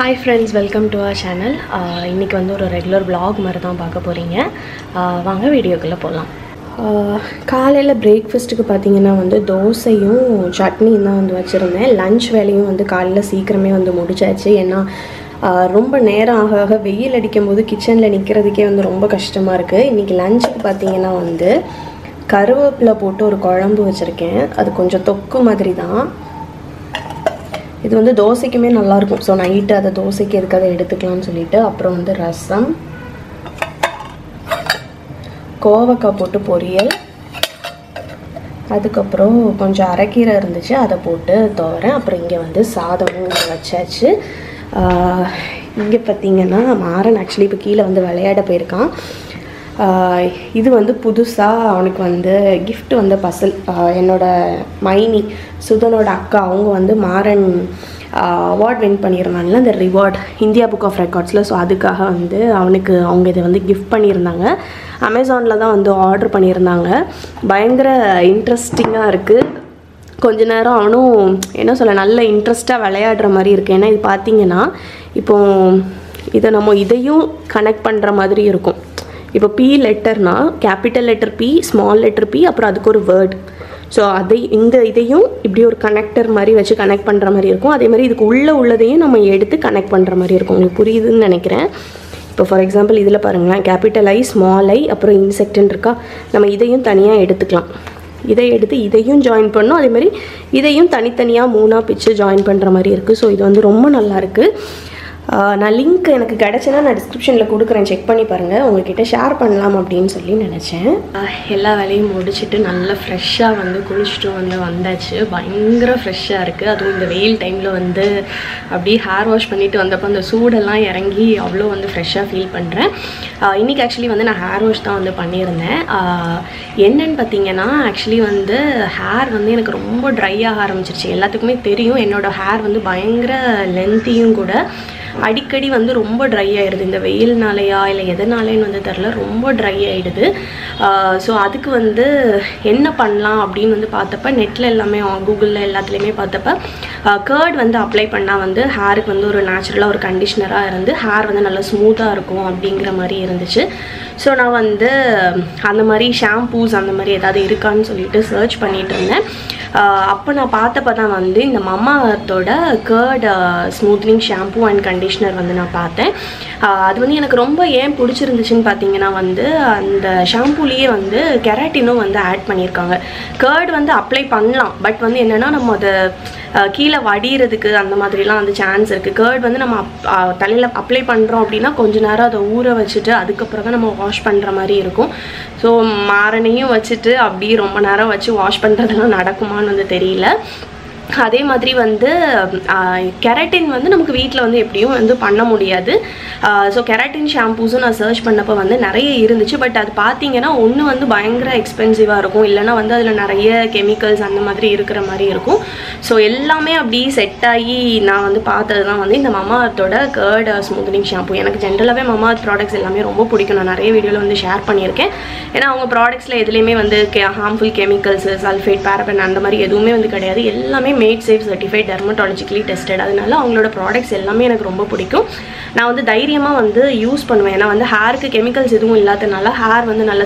hi friends welcome to our channel இன்றைக்கி வந்து ஒரு ரெகுலர் vlog மாதிரி தான் பார்க்க போகிறீங்க வாங்க வீடியோக்குள்ளே போகலாம் காலையில் பிரேக்ஃபாஸ்ட்டுக்கு பார்த்தீங்கன்னா வந்து தோசையும் சட்னியும் தான் வந்து வச்சுருந்தேன் லஞ்ச் வேலையும் வந்து காலையில் சீக்கிரமே வந்து முடிச்சாச்சு ஏன்னா ஆஹ் ரொம்ப நேரம் ஆக ஆக வெயில் அடிக்கும் போது கிச்சனில் நிற்கிறதுக்கே வந்து ரொம்ப கஷ்டமாக இருக்குது இன்றைக்கி லஞ்சுக்கு பார்த்தீங்கன்னா வந்து கருவேப்பிலை போட்டு ஒரு குழம்பு வச்சுருக்கேன் அது கொஞ்சம் தொக்கு மாதிரி தான் இது வந்து தோசைக்குமே நல்லாயிருக்கும் ஸோ நைட்டு அதை தோசைக்கு எதுக்காக எடுத்துக்கலாம்னு சொல்லிட்டு அப்புறம் வந்து ரசம் கோவக்காய் போட்டு பொரியல் அதுக்கப்புறம் கொஞ்சம் அரைக்கீரை இருந்துச்சு அதை போட்டு துவரேன் அப்புறம் இங்கே வந்து சாதமும் இங்க வச்சாச்சு இங்கே பார்த்தீங்கன்னா மாறன் ஆக்சுவலி இப்போ கீழே வந்து விளையாட போயிருக்கான் ஆஹ் இது வந்து புதுசாக அவனுக்கு வந்து gift வந்த பசல் என்னோட மைனி சுதனோட அக்கா அவங்க வந்து மாறன் அவார்ட் வின் பண்ணியிருந்தாங்கல்ல அந்த ரிவார்ட் இந்தியா புக் ஆஃப் ரெக்கார்ட்ஸில் ஸோ அதுக்காக வந்து அவனுக்கு அவங்க இதை வந்து கிஃப்ட் பண்ணியிருந்தாங்க அமேசானில் தான் வந்து ஆர்டர் பண்ணியிருந்தாங்க பயங்கர இன்ட்ரெஸ்டிங்காக இருக்குது கொஞ்ச நேரம் அவனும் என்ன சொல்ல நல்ல இன்ட்ரெஸ்ட்டாக விளையாடுற மாதிரி இருக்கு ஏன்னா இது பார்த்தீங்கன்னா இப்போ இதை நம்ம இதையும் கனெக்ட் பண்ணுற மாதிரி இருக்கும் இப்போ பி லெட்டர்னா capital letter B small letter B அப்புறம் அதுக்கு ஒரு வேர்ட் ஸோ அதை இந்த இதையும் இப்படி ஒரு கனெக்டர் மாதிரி வச்சு கனெக்ட் பண்ணுற மாதிரி இருக்கும் அதே மாதிரி இதுக்கு உள்ளே உள்ளதையும் நம்ம எடுத்து கனெக்ட் பண்ணுற மாதிரி இருக்கும் உங்களுக்கு புரியுதுன்னு நினைக்கிறேன் இப்போ ஃபார் எக்ஸாம்பிள் இதில் பாருங்களேன் கேபிட்டல் ஐ ஸ்மால் ஐ அப்புறம் இன்செக்ட்னு இருக்கா நம்ம இதையும் தனியாக எடுத்துக்கலாம் இதை எடுத்து இதையும் ஜாயின் பண்ணோம் அதே மாதிரி இதையும் தனித்தனியாக மூணாக பிச்சு ஜாயின் பண்ணுற மாதிரி இருக்குது ஸோ இது வந்து ரொம்ப நல்லா இருக்குது ஆஹ் நான் லிங்க் எனக்கு கிடச்சுன்னா நான் டிஸ்கிரிப்ஷனில் கொடுக்குறேன் செக் பண்ணி பாருங்கள் உங்ககிட்ட ஷேர் பண்ணலாம் அப்படின்னு சொல்லி நினச்சேன் எல்லா வேலையும் முடிச்சுட்டு நல்லா ஃப்ரெஷ்ஷாக வந்து குளிச்சுட்டு வந்து வந்தாச்சு பயங்கர ஃப்ரெஷ்ஷாக இருக்குது அதுவும் இந்த வெயில் டைமில் வந்து அப்படியே ஹேர் வாஷ் பண்ணிட்டு வந்தப்போ அந்த சூடெல்லாம் இறங்கி அவ்வளோ வந்து ஃப்ரெஷ்ஷாக ஃபீல் பண்ணுறேன் இன்றைக்கி ஆக்சுவலி வந்து நான் ஹேர் வாஷ் தான் வந்து பண்ணியிருந்தேன் ஆஹ் என்னன்னு பார்த்தீங்கன்னா ஆக்சுவலி வந்து ஹேர் வந்து எனக்கு ரொம்ப ட்ரை ஆக ஆரம்பிச்சிருச்சு எல்லாத்துக்குமே தெரியும் என்னோட ஹேர் வந்து பயங்கர லென்த்தியும் கூட அடிக்கடி வந்து ரொம்ப ட்ரை ஆயிடுது இந்த வெயில்னாலையா இல்லை எதனாலேன்னு வந்து தெரில ரொம்ப ட்ரை ஆயிடுது ஸோ அதுக்கு வந்து என்ன பண்ணலாம் அப்படின்னு வந்து பார்த்தப்ப நெட்டில் எல்லாமே கூகுளில் எல்லாத்துலேயுமே பார்த்தப்ப கேர்ட் வந்து அப்ளை பண்ணால் வந்து ஹேருக்கு வந்து ஒரு நேச்சுரலாக ஒரு கண்டிஷ்னராக இருந்து ஹேர் வந்து நல்லா ஸ்மூத்தாக இருக்கும் அப்படிங்கிற மாதிரி இருந்துச்சு ஸோ நான் வந்து அந்த மாதிரி ஷாம்பூஸ் அந்த மாதிரி ஏதாவது இருக்கான்னு சொல்லிட்டு சர்ச் பண்ணிட்டு இருந்தேன் அப்போ நான் பார்த்தப்ப தான் வந்து இந்த மம்மாத்தோட curd smoothening shampoo and conditioner வந்து நான் பார்த்தேன் ஆஹ் அது வந்து எனக்கு ரொம்ப ஏன் பிடிச்சிருந்துச்சுன்னு பார்த்தீங்கன்னா வந்து அந்த ஷாம்பூலேயே வந்து கெராட்டினும் வந்து ஆட் பண்ணியிருக்காங்க கேர்ட் வந்து அப்ளை பண்ணலாம் பட் வந்து என்னென்னா நம்ம அதை ஆஹ் கீழே வடிகிறதுக்கு அந்த மாதிரிலாம் வந்து சான்ஸ் இருக்குது கேர்ட் வந்து நம்ம தலையில் அப்ளை பண்ணுறோம் அப்படின்னா கொஞ்ச நேரம் அதை ஊற வச்சுட்டு அதுக்கப்புறம் தான் நம்ம வாஷ் பண்ணுற மாதிரி இருக்கும் ஸோ மாரனையும் வச்சுட்டு அப்படியே ரொம்ப நேரம் வச்சு வாஷ் பண்ணுறதுலாம் நடக்குமான்னு வந்து தெரியல அதே மாதிரி வந்து கெரட்டின் வந்து நமக்கு வீட்டில் வந்து எப்படியும் வந்து பண்ண முடியாது ஸோ கெரட்டின் ஷாம்பூஸும் நான் சர்ச் பண்ணப்போ வந்து நிறைய இருந்துச்சு பட் அது பார்த்தீங்கன்னா ஒன்று வந்து பயங்கர எக்ஸ்பென்சிவாக இருக்கும் இல்லைனா வந்து அதில் நிறைய கெமிக்கல்ஸ் அந்த மாதிரி இருக்கிற மாதிரி இருக்கும் ஸோ எல்லாமே அப்படி செட் ஆகி நான் வந்து பார்த்தது தான் வந்து இந்த மமாத்தோட கேர்ட் ஸ்மூத்னிங் ஷாம்பூ எனக்கு ஜென்ரலாகவே மமாத் ப்ராடக்ட்ஸ் எல்லாமே ரொம்ப பிடிக்கும் நான் நிறைய வீடியோவில் வந்து ஷேர் பண்ணியிருக்கேன் ஏன்னா அவங்க ப்ராடக்ட்ஸில் எதுலேயுமே வந்து கே ஹார்ம்ஃபுல் கெமிக்கல்ஸ் சல்ஃபேட் பேரபன் அந்த மாதிரி எதுவுமே வந்து கிடையாது எல்லாமே made safe certified dermatologically tested அதனால அவங்களோட ப்ராடக்ட்ஸ் எல்லாமே எனக்கு ரொம்ப பிடிக்கும் நான் வந்து தைரியமாக வந்து யூஸ் பண்ணுவேன் ஏன்னா வந்து ஹேருக்கு கெமிக்கல்ஸ் எதுவும் இல்லாதனால ஹேர் வந்து நல்லா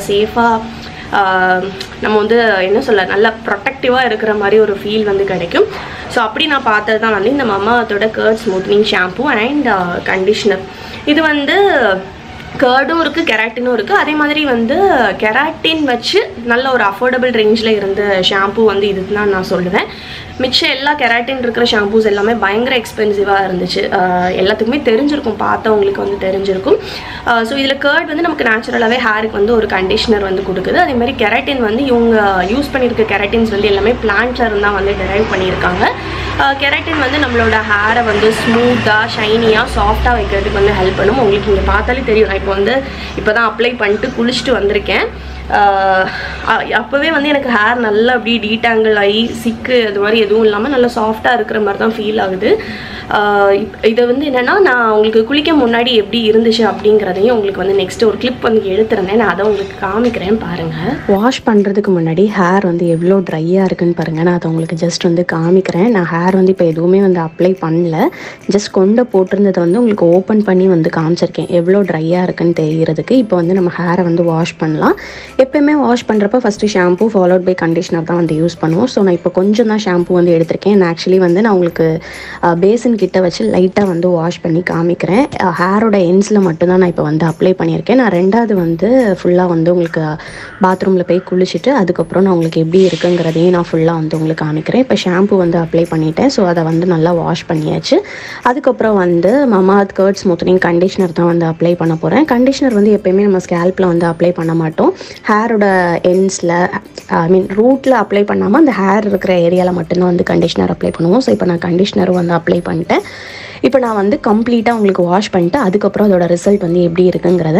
சேஃபாக நம்ம வந்து என்ன சொல்ல நல்லா ப்ரொட்டக்டிவாக இருக்கிற மாதிரி ஒரு ஃபீல் வந்து கிடைக்கும் ஸோ அப்படி நான் பார்த்தது தான் வந்து இந்த மமாத்தோட curd smoothening shampoo and conditioner இது வந்து கேர்டும் இருக்குது கெராட்டினும் இருக்குது அதே மாதிரி வந்து கெராட்டின் வச்சு நல்ல ஒரு அஃபோர்டபுள் ரேஞ்சில் இருந்த ஷாம்பூ வந்து இது தான் நான் சொல்லுவேன் மிச்சம் எல்லா கெராட்டின் இருக்கிற ஷாம்பூஸ் எல்லாமே பயங்கர எக்ஸ்பென்சிவாக இருந்துச்சு ஆஹ் எல்லாத்துக்குமே தெரிஞ்சிருக்கும் பார்த்தவங்களுக்கு வந்து தெரிஞ்சிருக்கும் ஸோ இதில் கேர்ட் வந்து நமக்கு நேச்சுரலாகவே ஹேருக்கு வந்து ஒரு கண்டிஷ்னர் வந்து கொடுக்குது அதே மாதிரி கெராட்டின் வந்து இவங்க யூஸ் பண்ணியிருக்க கெராட்டின்ஸ் வந்து எல்லாமே பிளான்ட்ல இருந்து தான் வந்து டெரைவ் பண்ணியிருக்காங்க கெராட்டின் வந்து நம்மளோட ஹேரை வந்து ஸ்மூத்தாக ஷைனியாக சாஃப்டாக வைக்கிறதுக்கு வந்து ஹெல்ப் பண்ணும் உங்களுக்கு இங்கே பார்த்தாலே தெரியும் நான் இப்போ வந்து இப்போ தான் அப்ளை பண்ணிட்டு குளிச்சுட்டு வந்திருக்கேன் அப்போவே வந்து எனக்கு ஹேர் நல்லா அப்படியே டீடாங்கிள் ஆகி சிக்கு அது மாதிரி எதுவும் இல்லாமல் நல்லா சாஃப்டாக இருக்கிற மாதிரி தான் ஃபீல் ஆகுது ஆஹ் இப்- இதை வந்து என்னென்னா நான் உங்களுக்கு குளிக்க முன்னாடி எப்படி இருந்துச்சு அப்படிங்கிறதையும் உங்களுக்கு வந்து நெக்ஸ்ட் ஒரு கிளிப் வந்து எடுத்துருந்தேன் நான் அதை உங்களுக்கு காமிக்கிறேன் பாருங்கள் வாஷ் பண்ணுறதுக்கு முன்னாடி ஹேர் வந்து எவ்வளோ ட்ரையாக இருக்குன்னு பாருங்கள் நான் அதை உங்களுக்கு ஜஸ்ட் வந்து காமிக்கிறேன் நான் ஹேர் வந்து இப்போ எதுவுமே வந்து அப்ளை பண்ணல ஜஸ்ட் கொண்டை போட்டிருந்ததை வந்து உங்களுக்கு ஓப்பன் பண்ணி வந்து காமிச்சிருக்கேன் எவ்வளோ ட்ரையாக இருக்குன்னு தெரியறதுக்கு இப்போ வந்து நம்ம ஹேரை வந்து வாஷ் பண்ணலாம் எப்பயுமே வாஷ் பண்ணுறப்ப first shampoo followed by conditioner தான் வந்து யூஸ் பண்ணுவோம் ஸோ நான் இப்போ கொஞ்சம் தான் ஷாம்பு வந்து எடுத்திருக்கேன் நான் ஆக்சுவலி வந்து நான் உங்களுக்கு பேசின் கிட்ட வச்சு லைட்டாக வந்து வாஷ் பண்ணி காமிக்கிறேன் ஹேரோட எண்ட்ஸில் மட்டும்தான் நான் இப்போ வந்து அப்ளை பண்ணியிருக்கேன் நான் ரெண்டாவது வந்து ஃபுல்லாக வந்து உங்களுக்கு பாத்ரூமில் போய் குளிச்சுட்டு அதுக்கப்புறம் நான் உங்களுக்கு எப்படி இருக்குங்கிறதையும் நான் ஃபுல்லாக வந்து உங்களுக்கு காமிக்கிறேன் இப்போ ஷாம்பு வந்து அப்ளை பண்ணிட்டேன் ஸோ அதை வந்து நல்லா வாஷ் பண்ணியாச்சு அதுக்கப்புறம் வந்து மமாத் கர்ட் ஸ்மூத்தனிங் கண்டிஷனர் தான் வந்து அப்ளை பண்ண போகிறேன் கண்டிஷனர் வந்து எப்பயுமே நம்ம ஸ்கேல்பில் வந்து அப்ளை பண்ண மாட்டோம் ஹேரோட எண்ட்ஸில் ஐ மீன் ரூட்டில் அப்ளை பண்ணாமல் அந்த ஹேர் இருக்கிற ஏரியாவில் மட்டும்தான் வந்து கண்டிஷனர் அப்ளை பண்ணுவோம் ஸோ இப்போ நான் கண்டிஷனரும் வந்து அப்ளை பண்ணிட்டேன் இப்போ நான் வந்து கம்ப்ளீட்டாக உங்களுக்கு வாஷ் பண்ணிட்டு அதுக்கப்புறம் அதோட ரிசல்ட் வந்து எப்படி இருக்குங்கிறத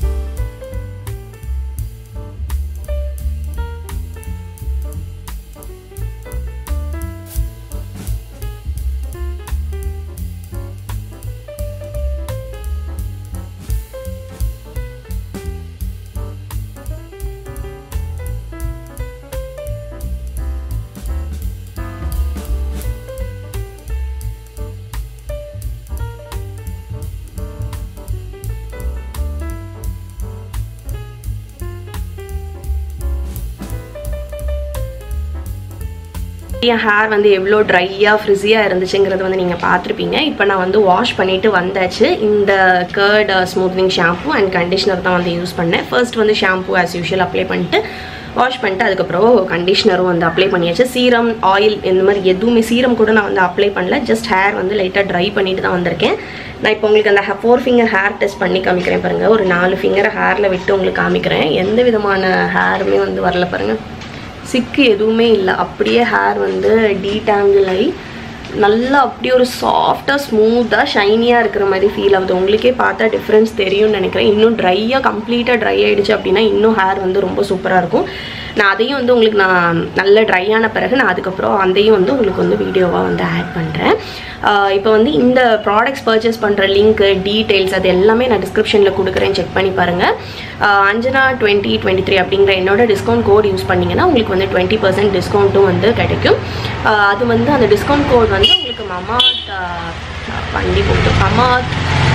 என் ஹேர் வந்து எவ்வளோ ட்ரையாக ஃப்ரிஸியாக இருந்துச்சுங்கிறது வந்து நீங்கள் பார்த்துருப்பீங்க இப்போ நான் வந்து வாஷ் பண்ணிவிட்டு வந்தாச்சு இந்த curd smoothening shampoo and conditioner தான் வந்து யூஸ் பண்ணேன் ஃபர்ஸ்ட் வந்து ஷாம்பு ஆஸ் யூஷுவல் அப்ளை பண்ணிட்டு வாஷ் பண்ணிட்டு அதுக்கப்புறம் கண்டிஷனரும் வந்து அப்ளை பண்ணியாச்சு சீரம் ஆயில் இந்த மாதிரி எதுவுமே சீரம் கூட நான் வந்து அப்ளை பண்ணல ஜஸ்ட் ஹேர் வந்து லைட்டாக ட்ரை பண்ணிட்டு தான் வந்திருக்கேன் நான் இப்போ உங்களுக்கு அந்த ஃபோர் ஃபிங்கர் ஹேர் டெஸ்ட் பண்ணி காமிக்கிறேன் பாருங்கள் ஒரு நாலு ஃபிங்கரை ஹேரில் விட்டு உங்களுக்கு காமிக்கிறேன் எந்த விதமான ஹேருமே வந்து வரல பாருங்கள் சிக்கு எதுவுமே இல்லை அப்படியே ஹேர் வந்து டீடாங்கிள் ஆகி நல்லா அப்படியே ஒரு சாஃப்டாக ஸ்மூத்தாக ஷைனியாக இருக்கிற மாதிரி ஃபீல் ஆகுது உங்களுக்கே பார்த்தா டிஃப்ரென்ஸ் தெரியும்னு நினைக்கிறேன் இன்னும் ட்ரையாக கம்ப்ளீட்டாக ட்ரை ஆயிடுச்சு அப்படின்னா இன்னும் ஹேர் வந்து ரொம்ப சூப்பராக இருக்கும் நான் அதையும் வந்து உங்களுக்கு நான் நல்ல ட்ரை ஆன பிறகு நான் அதுக்கப்புறம் அதையும் வந்து உங்களுக்கு வந்து வீடியோவாக வந்து ஆட் பண்ணுறேன் இப்போ வந்து இந்த ப்ராடக்ட்ஸ் பர்ச்சேஸ் பண்ணுற லிங்க் டீட்டெயில்ஸ் அது எல்லாமே நான் டிஸ்கிரிப்ஷனில் கொடுக்குறேன் செக் பண்ணி பாருங்கள் அஞ்சனா டுவெண்ட்டி டுவெண்ட்டி த்ரீ அப்படிங்கிற என்னோட டிஸ்கவுண்ட் கோட் யூஸ் பண்ணிங்கன்னா உங்களுக்கு வந்து டுவெண்ட்டி பர்சன்ட் டிஸ்கவுண்ட்டும் வந்து கிடைக்கும் ஆஹ் அது வந்து அந்த டிஸ்கவுண்ட் கோட் வந்து உங்களுக்கு மமாத் ஆஹ் வண்டி போட்டு மமாத்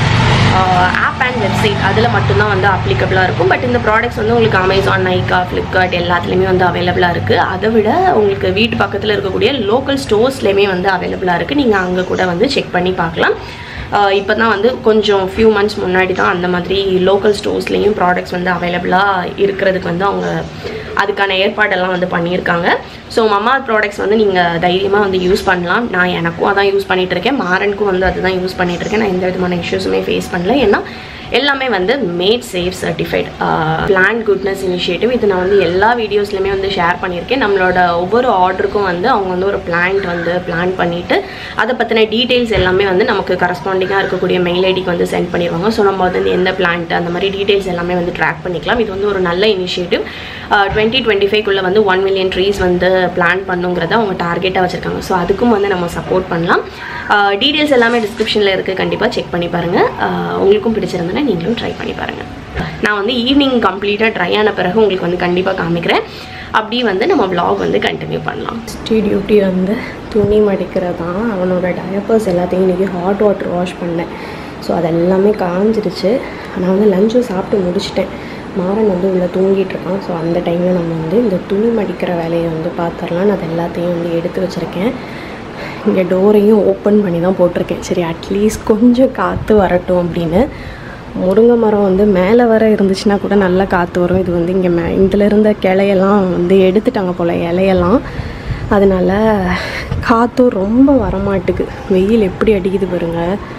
ஆப் அண்ட் வெப்சைட் அதில் மட்டும்தான் வந்து அப்ளிகபிளாக இருக்கும் பட் இந்த ப்ராடக்ட்ஸ் வந்து உங்களுக்கு அமேசான் நைக்கா ஃப்ளிப்கார்ட் எல்லாத்துலேயுமே வந்து அவைலபிளாக இருக்குது அதை விட உங்களுக்கு வீட்டு பக்கத்தில் இருக்கக்கூடிய லோக்கல் ஸ்டோர்ஸ்லேயுமே வந்து அவைலபிளாக இருக்குது நீங்கள் அங்கே கூட வந்து செக் பண்ணி பார்க்கலாம் இப்போ தான் வந்து கொஞ்சம் ஃபியூ மந்த்ஸ் முன்னாடி தான் அந்த மாதிரி லோக்கல் ஸ்டோர்ஸ்லேயும் ப்ராடக்ட்ஸ் வந்து அவைலபிளாக இருக்கிறதுக்கு வந்து அவங்க அதுக்கான ஏற்பாடெல்லாம் வந்து பண்ணியிருக்காங்க ஸோ மமா ப்ராடக்ட்ஸ் வந்து நீங்கள் தைரியமாக வந்து யூஸ் பண்ணலாம் நான் எனக்கும் அதான் யூஸ் பண்ணிட்டு இருக்கேன் மாறனுக்கும் வந்து அதுதான் யூஸ் பண்ணிட்டு இருக்கேன் நான் எந்த விதமான இஷ்யூஸுமே ஃபேஸ் பண்ணல ஏன்னா எல்லாமே வந்து made safe certified plant goodness initiative இது நான் வந்து எல்லா வீடியோஸ்லையுமே வந்து ஷேர் பண்ணியிருக்கேன் நம்மளோட ஒவ்வொரு ஆர்டருக்கும் வந்து அவங்க வந்து ஒரு பிளான்ட் வந்து பிளான் பண்ணிவிட்டு அதை பற்றின டீட்டெயில்ஸ் எல்லாமே வந்து நமக்கு கரஸ்பாண்டிங்காக இருக்கக்கூடிய மெயில் ஐடிக்கு வந்து சென்ட் பண்ணிடுவாங்க ஸோ நம்ம வந்து எந்த பிளான்ட் அந்த மாதிரி டீட்டெயில்ஸ் எல்லாமே வந்து ட்ராக் பண்ணிக்கலாம் இது வந்து ஒரு நல்ல இனிஷியேட்டிவ் டுவெண்ட்டி டுவெண்ட்டி ஃபைவ்க்குள்ளே வந்து ஒன் மில்லியன் ட்ரீஸ் வந்து பிளான் பண்ணுங்கிறத அவங்க டார்கெட்டாக வச்சுருக்காங்க ஸோ அதுக்கும் வந்து நம்ம சப்போர்ட் பண்ணலாம் டீட்டெயில்ஸ் எல்லாமே டிஸ்கிரிப்ஷனில் இருக்குது கண்டிப்பாக செக் பண்ணி பாருங்கள் உங்களுக்கும் பிடிச்சிருந்தனா நீங்களும் ட்ரை பண்ணி பாருங்கள் நான் வந்து ஈவினிங் கம்ப்ளீட்டாக ட்ரை ஆன பிறகு உங்களுக்கு வந்து கண்டிப்பாக காமிக்கிறேன் அப்படி வந்து நம்ம vlog வந்து கண்டினியூ பண்ணலாம் ஸ்டீ டியூட்டி வந்து துணி மடிக்கிறது தான் அவனோட டயப்பர்ஸ் எல்லாத்தையும் இன்றைக்கி ஹாட் வாட்டர் வாஷ் பண்ணேன் ஸோ அது எல்லாமே காஞ்சிருச்சு நான் வந்து லஞ்சும் சாப்பிட்டு முடிச்சிட்டேன் மாறன் வந்து உள்ளே தூங்கிட்டு இருக்கான் ஸோ அந்த டைமில் நம்ம வந்து இந்த துணி மடிக்கிற வேலையை வந்து பார்த்துடலாம் நான் அது எல்லாத்தையும் வந்து எடுத்து வச்சுருக்கேன் இங்கே டோரையும் ஓப்பன் பண்ணி தான் போட்டிருக்கேன் சரி அட்லீஸ்ட் கொஞ்சம் காற்று வரட்டும் அப்படின்னு முருங்கை மரம் வந்து மேலே வர இருந்துச்சுன்னா கூட நல்லா காற்று வரும் இது வந்து இங்கே மே இதில் இருந்த கிளையெல்லாம் வந்து எடுத்துட்டாங்க போல் இலையெல்லாம் அதனால காற்றும் ரொம்ப வரமாட்டுக்கு வெயில் எப்படி அடிக்குது பாருங்க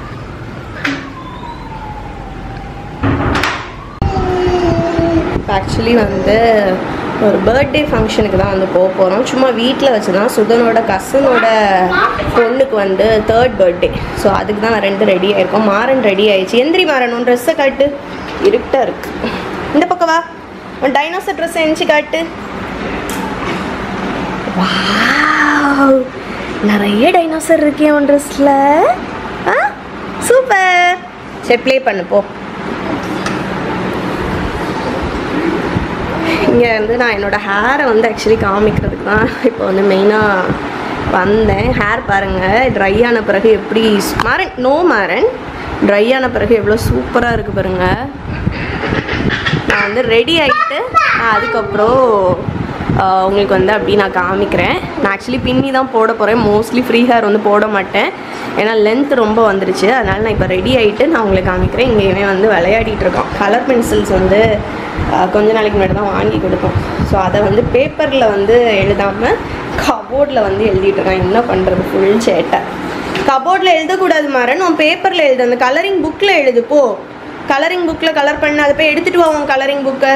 ஆக்சுவலி வந்து ஒரு பர்த்டே ஃபங்க்ஷனுக்கு தான் வந்து போக போகிறோம் சும்மா வீட்டில் வச்சு தான் சுதனோட கசனோட பொண்ணுக்கு வந்து தேர்ட் பர்த்டே ஸோ அதுக்கு தான் ரெண்டு ரெடி ஆயிருக்கோம் மாறன் ரெடி ஆயிடுச்சு எந்திரி மாறன் உன் ட்ரெஸ்ஸை காட்டு இருட்டாக இருக்கு இந்த பக்கம் வா உன் டைனோசர் ட்ரெஸ்ஸை எந்திச்சு காட்டு வாவ் நிறைய டைனோசர் இருக்கே உன் ட்ரெஸ்ஸில் சூப்பர் சரி ப்ளே பண்ணு போ இங்கே வந்து நான் என்னோட ஹேரை வந்து ஆக்சுவலி காமிக்கிறதுக்கு தான் இப்போ வந்து மெயினாக வந்தேன் ஹேர் பாருங்கள் ட்ரை ஆன பிறகு எப்படி மாறன் நோ மாறன் ட்ரை ஆன பிறகு எவ்வளோ சூப்பராக இருக்குது பாருங்கள் நான் வந்து ரெடி ஆகிட்டு நான் அதுக்கப்புறம் ஆஹ், உங்களுக்கு வந்து அப்படி நான் காமிக்கிறேன் நான் ஆக்சுவலி பின்னி தான் போட போகிறேன் மோஸ்ட்லி ஃப்ரீ ஹேர் வந்து போட மாட்டேன் ஏன்னா லென்த் ரொம்ப வந்துருச்சு அதனால் நான் இப்போ ரெடி ஆகிட்டு நான் உங்களுக்கு காமிக்கிறேன் இங்கே இவன் வந்து விளையாடிட்டு இருக்கான் கலர் பென்சில்ஸ் வந்து ஆஹ், கொஞ்ச நாளைக்கு முன்னாடி தான் வாங்கி கொடுத்தோம் ஸோ அதை வந்து பேப்பரில் வந்து எழுதாமல் கபோர்டில் வந்து எழுதிட்டு இருக்கான் என்ன பண்ணுறது ஃபுல் சேட்டை கபோர்டில் எழுதக்கூடாது மாறன் உன் பேப்பரில் எழுது அந்த கலரிங் புக்கில் எழுது போ கலரிங் புக்கில் கலர் பண்ண அதை போய் எடுத்துட்டு வா உன் கலரிங் புக்கை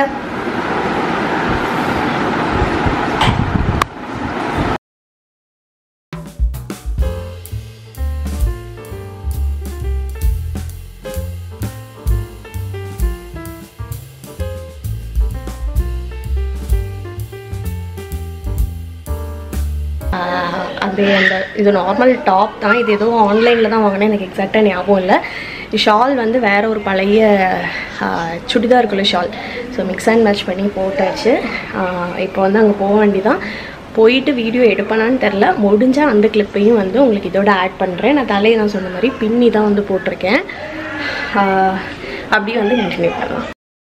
அது அந்த இது நார்மல் டாப் தான் இது ஏதோ ஆன்லைனில் தான் வாங்கினேன் எனக்கு எக்ஸாக்டாக ஞாபகம் இல்லை ஷால் வந்து வேற ஒரு பழைய ஆஹ், சுடிதாருக்குள்ள shawl so mix and match பண்ணி போட்டாச்சு ஆஹ், இப்போ வந்து அங்கே போக வேண்டிதான் போயிட்டு வீடியோ எடுப்பேனான்னு தெரில முடிஞ்சால் அந்த கிளிப்பையும் வந்து உங்களுக்கு இதோட ஆட் பண்ணுறேன் நான் தலையை நான் சொன்ன மாதிரி பின்னி தான் வந்து போட்டிருக்கேன் ஆஹ், அப்படியே வந்து கண்டினியூ பண்ணலாம்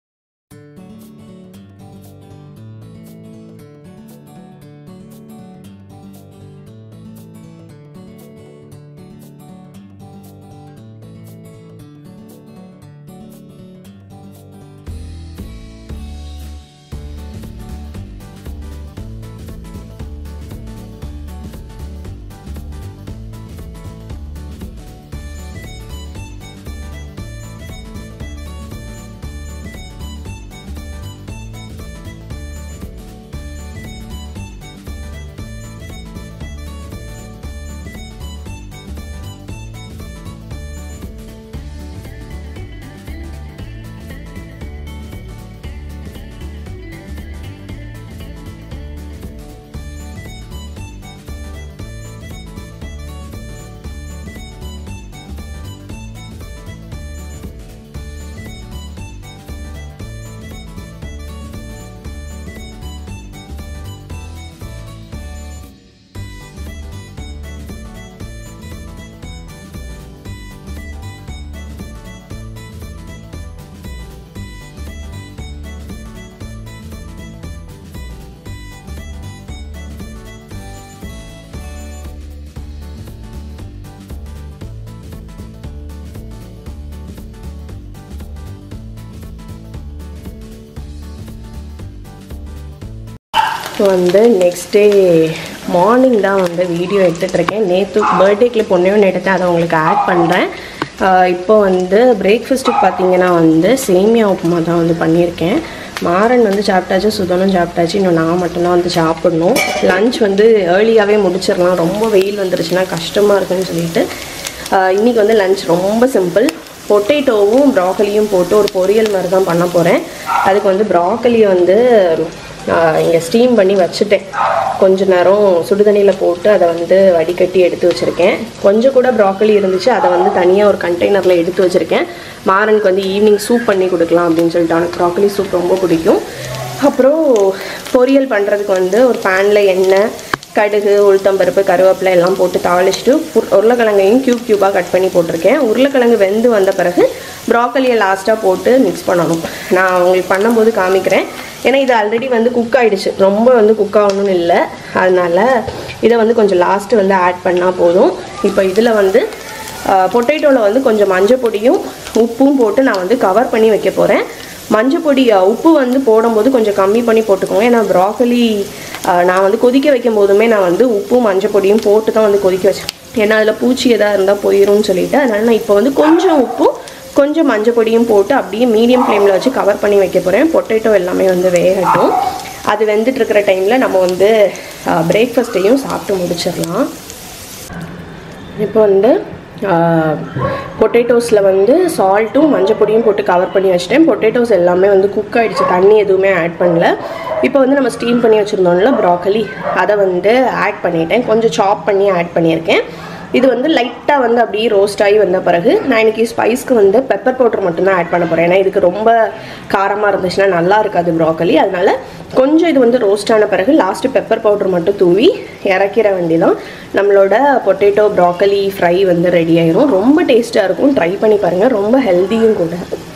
ஸோ வந்து நெக்ஸ்ட் டே மார்னிங் தான் வந்து வீடியோ எடுத்துகிட்டு இருக்கேன் நேற்று பர்த்டே கிளிப் ஒன்றே ஒன்று எடுத்தேன் அதை உங்களுக்கு ஆட் பண்ணுறேன் இப்போ வந்து பிரேக்ஃபாஸ்ட்டுக்கு பார்த்தீங்கன்னா வந்து சேமியா உப்புமா தான் வந்து பண்ணியிருக்கேன் மாறன் வந்து சாப்பிட்டாச்சு சுதனும் சாப்பிட்டாச்சு இன்னும் நான் மட்டும்தான் வந்து சாப்பிடணும் லஞ்ச் வந்து ஏர்லியாகவே முடிச்சிடலாம் ரொம்ப வெயில் வந்துருச்சுன்னா கஷ்டமாக இருக்குன்னு சொல்லிட்டு ஆஹ் இன்னைக்கு வந்து லஞ்ச் ரொம்ப சிம்பிள் பொட்டேட்டோவும் ப்ராக்கலியும் போட்டு ஒரு பொரியல் மாதிரி தான் பண்ண போகிறேன் அதுக்கு வந்து ப்ராக்கலியை வந்து இங்கே ஸ்டீம் பண்ணி வச்சுட்டேன் கொஞ்ச நேரம் சுடுதண்ணியில் போட்டு அதை வந்து வடிகட்டி எடுத்து வச்சுருக்கேன் கொஞ்சம் கூட ப்ராக்கலி இருந்துச்சு அதை வந்து தனியாக ஒரு கண்டெய்னரில் எடுத்து வச்சுருக்கேன் மாறனுக்கு வந்து ஈவினிங் சூப் பண்ணி கொடுக்கலாம் அப்படின்னு சொல்லிட்டு அவனுக்கு ப்ராக்கலி சூப் ரொம்ப பிடிக்கும் அப்புறம் பொரியல் பண்ணுறதுக்கு வந்து ஒரு பேனில் எண்ணெய் கடுகு உளுத்தம்பருப்பு கருவேப்பிலை எல்லாம் போட்டு தாளிச்சிட்டு உரு- உருளைக்கிழங்கையும் க்யூப் க்யூபாக கட் பண்ணி போட்டிருக்கேன் உருளைக்கிழங்கு வெந்து வந்த பிறகு ப்ராக்கலியை லாஸ்ட்டாக போட்டு மிக்ஸ் பண்ணணும் நான் உங்களுக்கு பண்ணும்போது காமிக்கிறேன் ஏன்னா இது ஆல்ரெடி வந்து குக் ஆயிடுச்சு ரொம்ப வந்து குக் ஆகணும்னு இல்லை அதனால இதை வந்து கொஞ்சம் லாஸ்ட்டு வந்து ஆட் பண்ணால் போதும் இப்போ இதில் வந்து பொட்டேட்டோவில் வந்து கொஞ்சம் மஞ்சள் பொடியும் உப்பும் போட்டு நான் வந்து கவர் பண்ணி வைக்க போகிறேன் மஞ்சள் பொடி அஹ், உப்பு வந்து போடும்போது கொஞ்சம் கம்மி பண்ணி போட்டுக்கோங்க ஏன்னா ப்ராக்கலி நான் வந்து கொதிக்க வைக்கும் போதுமே நான் வந்து உப்பும் மஞ்சள் பொடியும் போட்டு தான் வந்து கொதிக்க வச்சேன் ஏன்னா அதில் பூச்சி எதாவது இருந்தால் போயிரும்னு சொல்லிட்டு அதனால நான் இப்போ வந்து கொஞ்சம் உப்பும் கொஞ்சம் மஞ்சள் பொடியும் போட்டு அப்படியே மீடியம் ஃப்ளேமில் வச்சு கவர் பண்ணி வைக்க போகிறேன் பொட்டேட்டோ எல்லாமே வந்து வேகட்டும் அது வெந்துட்டு இருக்கிற டைமில் நம்ம வந்து பிரேக்ஃபாஸ்ட்டையும் சாப்பிட்டு முடிச்சிடலாம் இப்போ வந்து பொட்டேட்டோஸில் வந்து சால்ட்டும் மஞ்சள் பொடியும் போட்டு கவர் பண்ணி வச்சிட்டேன் பொட்டேட்டோஸ் எல்லாமே வந்து குக் ஆகிடுச்சு தண்ணி எதுவுமே ஆட் பண்ணல இப்போ வந்து நம்ம ஸ்டீம் பண்ணி வச்சுருந்தோம்ல ப்ராக்கலி அதை வந்து ஆட் பண்ணிட்டேன் கொஞ்சம் சாப் பண்ணி ஆட் பண்ணியிருக்கேன் இது வந்து லைட்டாக வந்து அப்படியே ரோஸ்ட் ஆகி வந்த பிறகு நான் இன்னைக்கு ஸ்பைஸ்க்கு வந்து பெப்பர் பவுடர் மட்டும்தான் ஆட் பண்ண போகிறேன் ஏன்னா இதுக்கு ரொம்ப காரமாக இருந்துச்சுன்னா நல்லா இருக்காது ப்ராக்கலி அதனால கொஞ்சம் இது வந்து ரோஸ்ட் ஆன பிறகு லாஸ்ட்டு பெப்பர் பவுடர் மட்டும் தூவி இறக்கிற வேண்டியதான் நம்மளோட பொட்டேட்டோ ப்ராக்கலி ஃப்ரை வந்து ரெடி ஆயிரும் ரொம்ப டேஸ்ட்டாக இருக்கும் ட்ரை பண்ணி பாருங்கள் ரொம்ப ஹெல்த்தியும் கூட